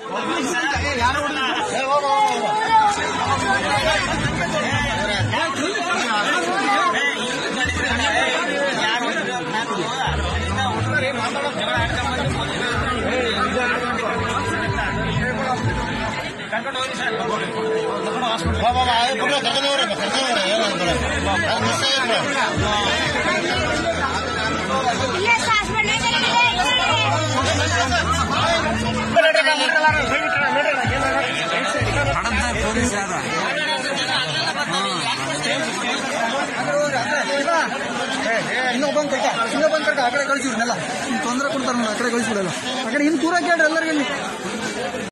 ಇಲ್ಲೇ ಹಾಸ್ಪಿಟಲ್ ಇನ್ನೊಬ್ಬಂಗ್ ಕರ್ಕ ಇನ್ನೊಬ್ಬಂಗ್ ಕರ್ಕ ಆ ಕಡೆ ಕಳಿಸಿವ್ರನ್ನೆಲ್ಲ ತೊಂದರೆ ಕೊಡ್ತಾರ ಆ ಕಡೆ ಕಳಿಸ್ಬಿಡಲ್ಲ ಆ ಕಡೆ ಇನ್ನು ಕೂರ ಕೇಳ್ರಿ ಎಲ್ಲರಿಗೂ